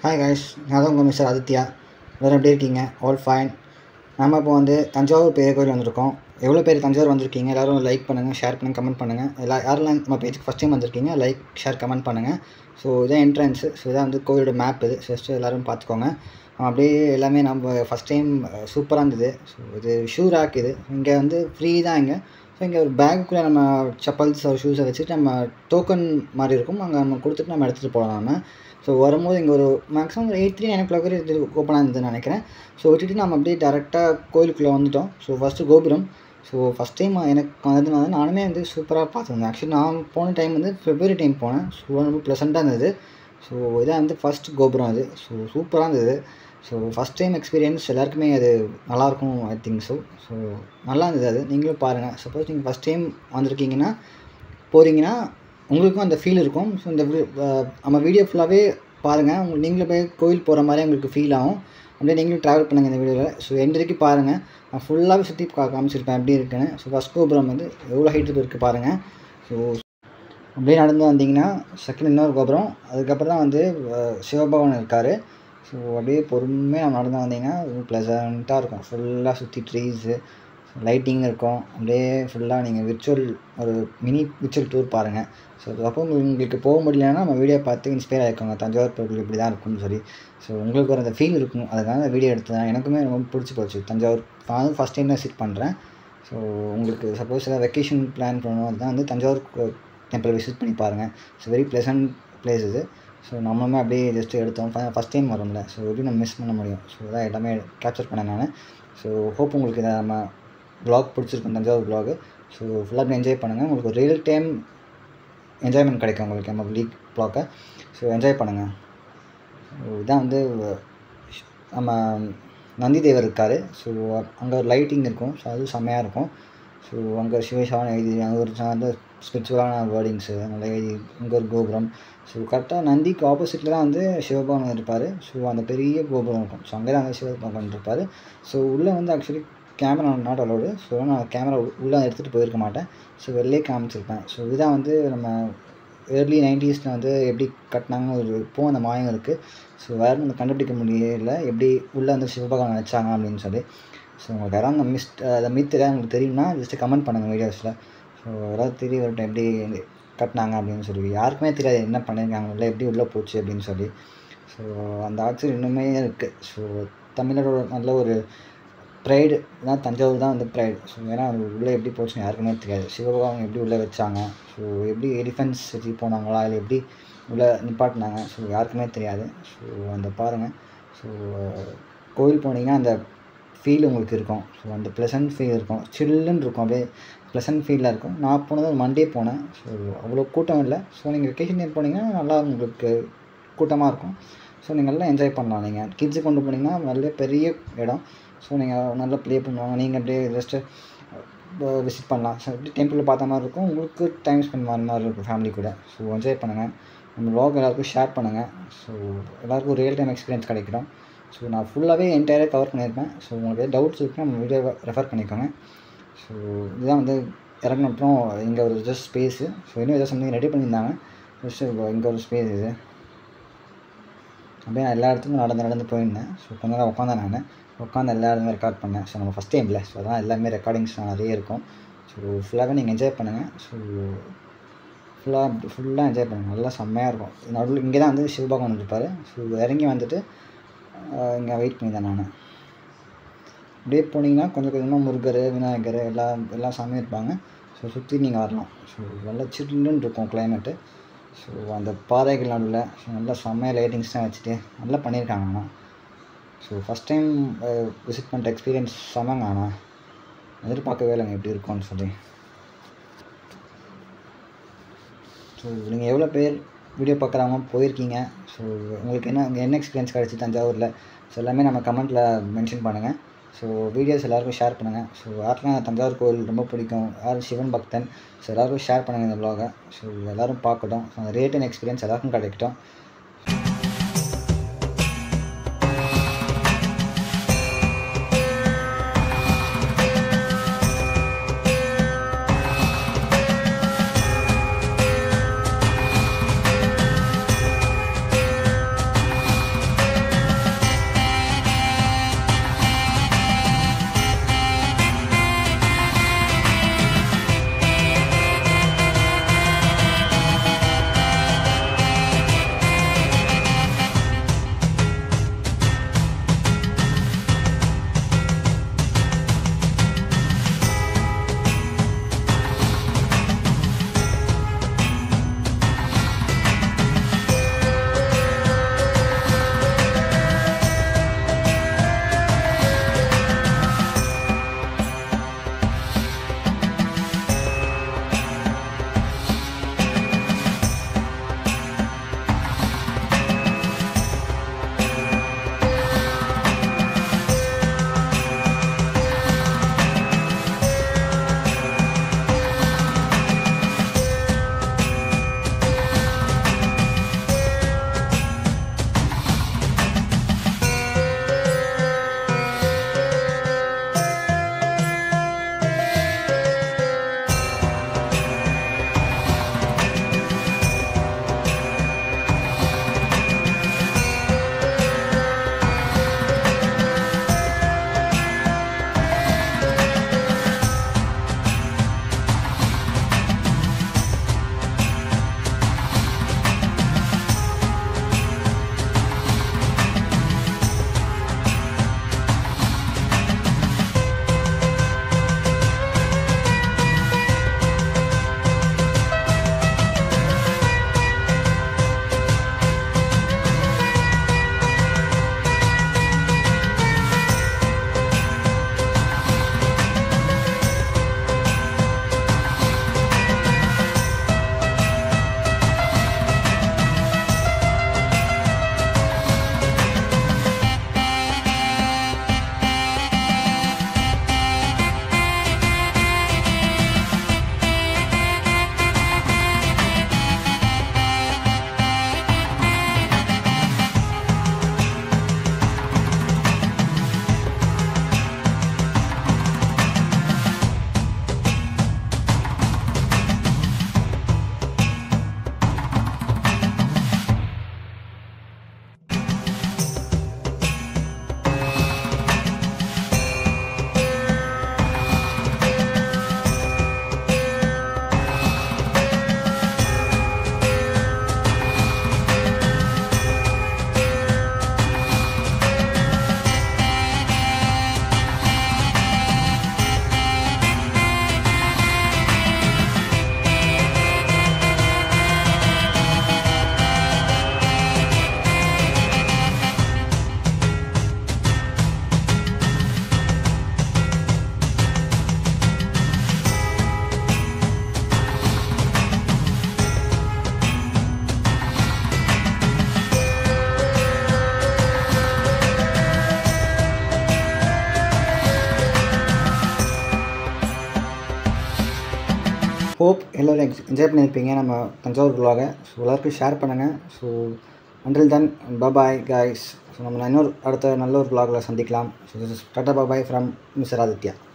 hi guys நான் தான் உங்கள் மிஸ்டர் ஆதித்யா எல்லோரும் எப்படி இருக்கீங்க ஆல் ஃபைன் நம்ம இப்போ வந்து தஞ்சாவூர் பெரிய கோயில் வந்திருக்கோம் எவ்வளோ பேர் தஞ்சாவூர் வந்திருக்கீங்க எல்லோரும் லைக் பண்ணுங்கள் ஷேர் பண்ணுங்கள் கமெண்ட் பண்ணுங்கள் எல்லா யாரெல்லாம் நம்ம பேஜுக்கு ஃபஸ்ட் டைம் வந்திருக்கீங்க லைக் ஷேர் கமெண்ட் பண்ணுங்கள் ஸோ இதான் என்ட்ரன்ஸு ஸோ இதான் வந்து கோவிலோட மேப் இது ஃபஸ்ட்டு எல்லோரும் பார்த்துக்கோங்க அப்படியே எல்லாமே நம்ம ஃபஸ்ட் டைம் சூப்பராக இருந்தது ஸோ இது ஷூ ரேக் இது இங்கே வந்து ஃப்ரீ தான் இங்கே ஸோ இங்கே ஒரு பேக்குள்ளே நம்ம செப்பல்ஸ் ஷூஸை வச்சுட்டு நம்ம டோக்கன் மாதிரி இருக்கும் அங்கே நம்ம கொடுத்துட்டு நம்ம எடுத்துகிட்டு போகலாம் நம்ம ஸோ வரும்போது இங்கே ஒரு மேக்ஸிமம் ஒரு eight three nine o'clock வரை இது ஓப்பனாக இருந்ததுன்னு நினைக்கிறேன் ஸோ விட்டுட்டு நம்ம அப்படியே டேரெக்டாக கோயிலுக்குள்ளே வந்துட்டோம் ஸோ ஃபஸ்ட்டு கோபுரம் ஸோ ஃபஸ்ட் டைம் எனக்கு வந்தது வந்து நானுமே வந்து சூப்பராக பார்த்துருந்தேன் ஆக்சுவலி நான் போன டைம் வந்து ஃபெப்ரவரி டைம் போனேன் ஸோ ரொம்ப ப்ளசண்ட்டாக இருந்தது ஸோ இதான் வந்து ஃபஸ்ட் கோபுரம் அது ஸோ சூப்பராக இருந்தது ஸோ ஃபஸ்ட் டைம் எக்ஸ்பீரியன்ஸ் எல்லாருக்குமே அது நல்லாயிருக்கும் ஐ திங்க் ஸோ ஸோ நல்லா இருந்தது அது நீங்களும் பாருங்கள் சப்போஸ் நீங்கள் ஃபஸ்ட் டைம் வந்திருக்கீங்கன்னா போகிறீங்கன்னா உங்களுக்கும் அந்த ஃபீல் இருக்கும் ஸோ இந்த நம்ம வீடியோ ஃபுல்லாகவே பாருங்கள் உங்களுக்கு நீங்களும் போய் கோயில் போகிற மாதிரி உங்களுக்கு ஃபீல் ஆகும் அப்படியே நீங்களும் ட்ராவல் பண்ணுங்கள் இந்த வீடியோவில் ஸோ எண்ட் வரைக்கும் பாருங்கள் நான் ஃபுல்லாகவே சுற்றி கா காமிச்சிருப்பேன் எப்படி இருக்குன்னு ஸோ ஃபஸ்ட் கோபுரம் வந்து எவ்வளோ ஹைட்டுக்கு இருக்குது பாருங்கள் ஸோ அப்படியே நடந்து வந்தீங்கன்னா செகண்ட் இன்னொரு கோபுரம் அதுக்கப்புறம் தான் வந்து சிவபகவான் இருக்கார் ஸோ அப்படியே பொறுமையாக நம்ம நடந்து வந்தீங்கன்னா ப்ளசண்ட்டாக இருக்கும் ஃபுல்லாக சுற்றி ட்ரீஸு லைட்டிங் இருக்கும் அப்படியே ஃபுல்லாக நீங்கள் விர்ச்சுவல் ஒரு மினி விர்ச்சுவல் டூர் பாருங்கள் ஸோ அப்போ உங்களுக்கு போக முடியலன்னா நம்ம வீடியோ பார்த்து இன்ஸ்பயர் ஆகிக்கோங்க தஞ்சாவூர் கோவில் இப்படி தான் இருக்கும்னு சொல்லி ஸோ உங்களுக்கு ஒரு அந்த ஃபீல் இருக்கும் அதுக்காக அந்த வீடியோ எடுத்தேன் எனக்குமே ரொம்ப பிடிச்சி போச்சு தஞ்சாவூர் நான் ஃபஸ்ட் டைம் தான் விசிட் பண்ணுறேன் ஸோ உங்களுக்கு சப்போஸ் ஏதாவது வெக்கேஷன் பிளான் பண்ணணும் அதுதான் வந்து தஞ்சாவூர் டெம்பிள் விசிட் பண்ணி பாருங்கள் இட்ஸ் வெரி ப்ளசன்ட் பிளேஸ் இது ஸோ நம்மளுமே அப்படியே ஜஸ்ட்டு எடுத்தோம் ஃபஸ்ட் டைம் வரும்ல ஸோ எப்படி நம்ம மிஸ் பண்ண முடியும் ஸோ இதான் எல்லாமே கேப்சர் பண்ணேன் நான் ஸோ ஹோப் உங்களுக்கு இதை நம்ம ப்ளாக் பிடிச்சிருக்கும் தஞ்சாவூர் ப்ளாகு ஸோ ஃபுல்லாக என்ஜாய் பண்ணுங்கள் உங்களுக்கு ஒரு ரியல் டைம் என்ஜாய்மெண்ட் கிடைக்கும் உங்களுக்கு நம்ம லீக் ப்ளாக்கை ஸோ என்ஜாய் பண்ணுங்கள் ஸோ இதான் வந்து நம்ம நந்தி தேவர் இருக்கார் ஸோ அங்கே ஒரு லைட்டிங் இருக்கும் ஸோ அது செம்மையாக இருக்கும் ஸோ அங்கே சிவேஷான எழுதி அங்கே ஒரு சார்ந்த ஸ்பிரிச்சுவலான வேர்டிங்ஸு நல்லா எழுதி இங்கே ஒரு கோபுரம் ஸோ கரெக்டாக நந்திக்கு ஆப்போசிட்டில் தான் வந்து சிவபகவான் இருப்பார் ஸோ அந்த பெரிய கோபுரம் இருக்கும் ஸோ அங்கே தான் வந்து சிவபகவான் இருப்பார் ஸோ உள்ளே வந்து actually camera not allowed so நான் கேமரா உள்ளே எடுத்துகிட்டு போயிருக்க மாட்டேன் ஸோ வெளிலே காமிச்சிருப்பேன் ஸோ இதுதான் வந்து நம்ம ஏர்லி நைன்டிஸில் வந்து எப்படி கட்டினாங்கன்னு ஒரு இப்போ அந்த மாயம் இருக்குது ஸோ வேறு நம்ம கண்டுபிடிக்க முடியல எப்படி உள்ளே வந்து சிவபகவான் வச்சாங்க அப்படின்னு சொல்லி ஸோ உங்களுக்கு யாராவது அந்த மிஸ்ட் அந்த மித் ஏதாவது உங்களுக்கு தெரியும்னா ஜஸ்ட்டு கமெண்ட் பண்ணுங்கள் வீடியோஸில் ஸோ யாராவது தெரிய வரட்டும் எப்படி கட்டினாங்க அப்படின்னு சொல்லி யாருக்குமே தெரியாது என்ன பண்ணியிருக்காங்க இல்லை எப்படி உள்ளே போச்சு அப்படின்னு சொல்லி ஸோ அந்த ஆட்சி இன்னுமே இருக்குது ஸோ தமிழரோட நல்ல ஒரு ப்ரைடு தான் தஞ்சாவூர் தான் வந்து ப்ரைடு ஸோ ஏன்னா அது உள்ளே எப்படி போச்சுன்னு யாருக்குமே தெரியாது சிவபகவான் எப்படி உள்ளே வச்சாங்க ஸோ எப்படி எலிஃபென்ட்ஸ் வச்சு போனாங்களா இல்லை எப்படி உள்ளே நிப்பாட்டினாங்க ஸோ யாருக்குமே தெரியாது ஸோ அந்த பாருங்கள் ஸோ கோயில் போனீங்கன்னா அந்த ஃபீல் உங்களுக்கு இருக்கும் ஸோ அந்த ப்ளசன்ட் ஃபீல் இருக்கும் சில்லுன்னு இருக்கும் அப்படியே ப்ளசன்ட் ஃபீலாக இருக்கும் நான் போனது ஒரு மண்டே போனேன் ஸோ அவ்வளோ கூட்டம் இல்லை ஸோ நீங்கள் வெக்கேஷன் டைம் போனீங்கன்னா நல்லா உங்களுக்கு கூட்டமாக இருக்கும் ஸோ நீங்கள் நல்லா என்ஜாய் பண்ணலாம் நீங்கள் கிட்ஸு கொண்டு போனீங்கன்னா நல்ல பெரிய இடம் ஸோ நீங்கள் நல்லா ப்ளே பண்ணுவாங்க நீங்கள் அப்படியே ஜஸ்ட்டு விசிட் பண்ணலாம் ஸோ எப்படி டெம்பிளில் பார்த்த மாதிரி இருக்கும் உங்களுக்கு டைம் ஸ்பெண்ட் பண்ணுற மாதிரி இருக்கும் ஃபேமிலி கூட ஸோ என்ஜாய் பண்ணுங்கள் நம்ம வ்ளாக் எல்லாருக்கும் ஷேர் பண்ணுங்கள் ஸோ எல்லாருக்கும் ரியல் டைம் எக்ஸ்பீரியன்ஸ் கிடைக்கும் ஸோ நான் ஃபுல்லாகவே என்டையராக கவர் பண்ணியிருப்பேன் ஸோ உங்களுக்கு டவுட்ஸ் இருக்குன்னா நம்ம வீடியோவை ரெஃபர் பண்ணிக்கோங்க ஸோ இதுதான் வந்து இறங்கின அப்புறம் இங்கே ஒரு ஜஸ்ட் ஸ்பேஸு ஸோ இன்னும் ஏதோ சம்திங் ரெடி பண்ணியிருந்தாங்க ஜஸ்ட் இங்கே ஒரு ஸ்பேஸ் இது அப்படியே நான் எல்லா இடத்துக்கும் நடந்து நடந்து போயிருந்தேன் ஸோ கொஞ்ச நேரம் உட்காந்தேன் நான் உட்காந்து எல்லா இடமே ரெக்கார்ட் பண்ணேன் ஸோ நம்ம ஃபஸ்ட் டைமில் ஸோ அதான் எல்லாமே ரெக்கார்டிங்ஸ் நிறைய இருக்கும் ஸோ ஃபுல்லாகவே நீங்கள் என்ஜாய் பண்ணுங்கள் ஸோ ஃபுல்லாக ஃபுல்லாக என்ஜாய் பண்ணுங்கள் நல்லா செம்மையாக இருக்கும் நடுவில் இங்கே தான் வந்து சிவபகவான் இருப்பார் ஸோ இறங்கி வந்துட்டு இங்கே வெயிட் பண்ணியிருந்தேன் நான் அப்படியே போனீங்கன்னா கொஞ்சம் கொஞ்சமாக முருகர் விநாயகர் எல்லா எல்லா சாமியும் இருப்பாங்க ஸோ சுற்றி நீங்கள் வரலாம் ஸோ நல்லா சில்லுன்னு இருக்கும் கிளைமேட்டு ஸோ அந்த பாறைகள் நடுவில் ஸோ நல்லா செம்மையாக லைட்டிங்ஸ்லாம் வச்சுட்டு நல்லா பண்ணியிருக்காங்க ஆனால் ஸோ ஃபஸ்ட் டைம் விசிட் பண்ணுற எக்ஸ்பீரியன்ஸ் செம்மங்க ஆனால் எதிர்பார்க்கவே இல்லைங்க எப்படி இருக்கும்னு சொல்லி ஸோ நீங்கள் எவ்வளோ பேர் வீடியோ பார்க்குறவங்க போயிருக்கீங்க ஸோ உங்களுக்கு என்ன என்ன எக்ஸ்பீரியன்ஸ் கிடச்சி தஞ்சாவூரில் ஸோ எல்லாமே நம்ம கமெண்ட்டில் மென்ஷன் பண்ணுங்கள் ஸோ வீடியோஸ் எல்லாருக்கும் ஷேர் பண்ணுங்கள் ஸோ யாருக்கெல்லாம் தஞ்சாவூர் கோவில் ரொம்ப பிடிக்கும் யார் சிவன் பக்தன் ஸோ எல்லாருக்கும் ஷேர் பண்ணுங்கள் இந்த வ்ளாகை ஸோ எல்லோரும் பார்க்கட்டும் ஸோ அந்த ரேட் அண்ட் எக்ஸ்பீரியன்ஸ் எல்லாருக்கும் கிடைக்கட்டும் ஹோப் எல்லோரும் என்ஜாய் பண்ணியிருப்பீங்க நம்ம தஞ்சாவூர் vlog-அ ஸோ எல்லாருக்கும் ஷேர் பண்ணுங்கள் so until then bye bye guys so நம்ம இன்னொரு அடுத்த நல்ல ஒரு vlog-ல சந்திக்கலாம் so ta ta bye bye from mister Aditya